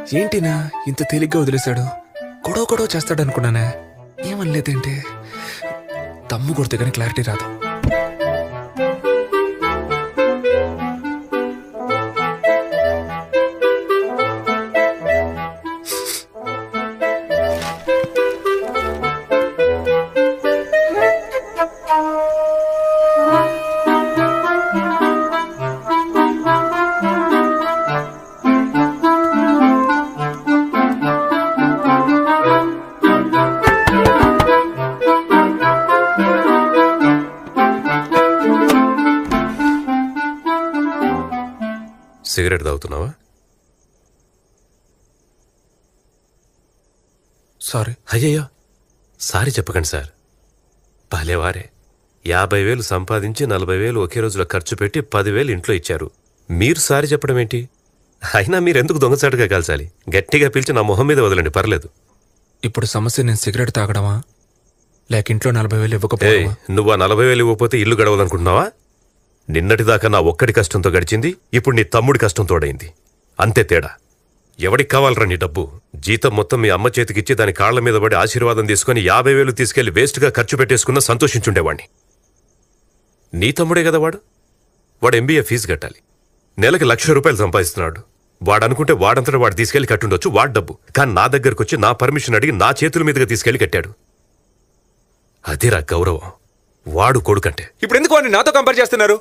ఏంటినా ఇంత తేలిగ్గా వదిలేశాడు గొడవ గొడవ చేస్తాడు అనుకున్నానే ఏమనలేదేంటి తమ్ము కొడితే కానీ క్లారిటీ రాదు సిగరెట్ తాగుతున్నావా సారీ అయ్యయ్యో సారీ చెప్పకండి సార్ భలేవారే యాభై వేలు సంపాదించి నలభై వేలు ఒకే రోజులో ఖర్చు పెట్టి పదివేలు ఇంట్లో ఇచ్చారు మీరు సారీ చెప్పడం ఏంటి అయినా మీరెందుకు దొంగచాటుగా కాల్చాలి గట్టిగా పిలిచి నా మొహం మీద వదలండి పర్లేదు ఇప్పుడు సమస్య నేను సిగరెట్ తాగడమా లేక ఇంట్లో నలభై వేలు ఏయ్ ఇవ్వకపోవడమా నువ్వు ఆ నలభై వేలు ఇవ్వకపోతే ఇల్లు గడవదనుకుంటున్నావా నిన్నటిదాకా నా ఒక్కడి కష్టంతో గడిచింది ఇప్పుడు నీ తమ్ముడి కష్టం తోడైంది అంతే తేడా ఎవడికి కావాలరా నీ డబ్బు జీతం మొత్తం మీ అమ్మ చేతికిచ్చి దాని కాళ్ల మీద పడి ఆశీర్వాదం తీసుకుని యాభై వేలు తీసుకెళ్లి వేస్ట్గా ఖర్చు పెట్టేసుకున్నా సంతోషించుండేవాణ్ణి నీ తమ్ముడే కదా వాడు వాడు ఎంబీఏ ఫీజు కట్టాలి నెలకి లక్ష రూపాయలు సంపాదిస్తున్నాడు వాడు అనుకుంటే వాడంతటా వాడు తీసుకెళ్లి కట్టుండొచ్చు వాడు డబ్బు కానీ నా దగ్గరకు వచ్చి నా పర్మిషన్ అడిగి నా చేతుల మీదుగా తీసుకెళ్లి కట్టాడు అదిరా గౌరవం వాడు కొడుకంటే ఇప్పుడు ఎందుకు వాడిని నాతో కంపేర్ చేస్తున్నారు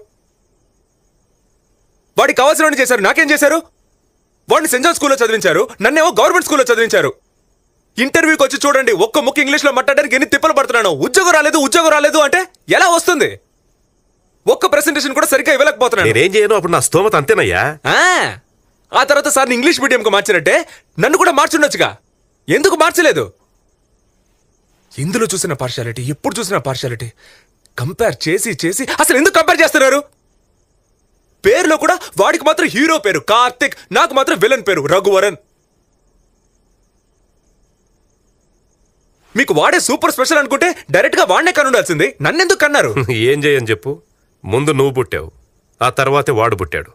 వాడికి కావాల్సిన చేశారు నాకేం చేశారు వాడిని సెంట్ జాన్ స్కూల్లో చదివించారు నన్నేమో గవర్నమెంట్ స్కూల్లో చదివించారు ఇంటర్వ్యూకి వచ్చి చూడండి ఒక్క ముక్క ఇంగ్లీష్లో మాట్లాడడానికి ఎన్ని తిప్పలు పడుతున్నాను ఉద్యోగం రాలేదు ఉద్యోగం రాలేదు అంటే ఎలా వస్తుంది ఒక్క ప్రెసెంటేషన్ కూడా సరిగ్గా ఇవ్వలేకపోతున్నాను నేనేం చేయను అప్పుడు నా స్తోమత అంతేనయ్యా ఆ, ఆ తర్వాత సార్ని ఇంగ్లీష్ మీడియంకి మార్చినట్టే నన్ను కూడా మార్చుండొచ్చుగా ఎందుకు మార్చలేదు ఇందులో చూసిన పార్షాలిటీ ఎప్పుడు చూసిన పార్షాలిటీ కంపేర్ చేసి చేసి అసలు ఎందుకు కంపేర్ చేస్తున్నారు పేరులో కూడా వాడికి మాత్రం హీరో పేరు కార్తిక్ నాకు మాత్రం విలన్ పేరు రఘువరన్ మీకు వాడే సూపర్ స్పెషల్ అనుకుంటే డైరెక్ట్ గా వాడినే కనుండాల్సింది నన్నెందుకు కన్నారు ఏం చేయని చెప్పు ముందు నువ్వు పుట్టావు ఆ తర్వాతే వాడు పుట్టాడు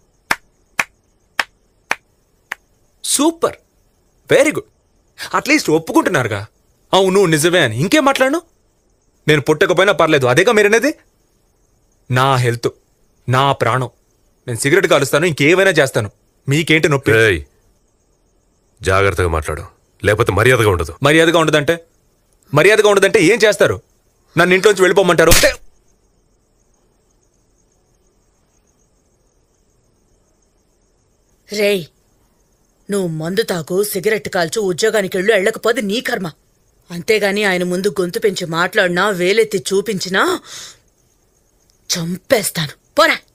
సూపర్ వెరీ గుడ్ అట్లీస్ట్ ఒప్పుకుంటున్నారుగా అవును నిజమే అని ఇంకేం మాట్లాడను నేను పుట్టకపోయినా పర్లేదు అదేగా మీరనేది నా హెల్త్ నా ప్రాణం నేను సిగరెట్ కాలుస్తాను ఇంకేమైనా చేస్తాను మీకేంటి నొప్పి ఏయ్ జాగ్రత్తగా మాట్లాడు లేకపోతే మర్యాదగా ఉండదు మర్యాదగా ఉండదంటే మర్యాదగా ఉండదంటే ఏం చేస్తారు నన్ను ఇంట్లోంచి వెళ్ళిపోమంటారు రేయ్ నువ్వు మందు తాగు సిగరెట్ కాల్చు ఉద్యోగానికి వెళ్ళు వెళ్ళకపోతే నీ కర్మ అంతేగాని ఆయన ముందు గొంతు పెంచి మాట్లాడినా వేలెత్తి చూపించినా చంపేస్తాను పోరా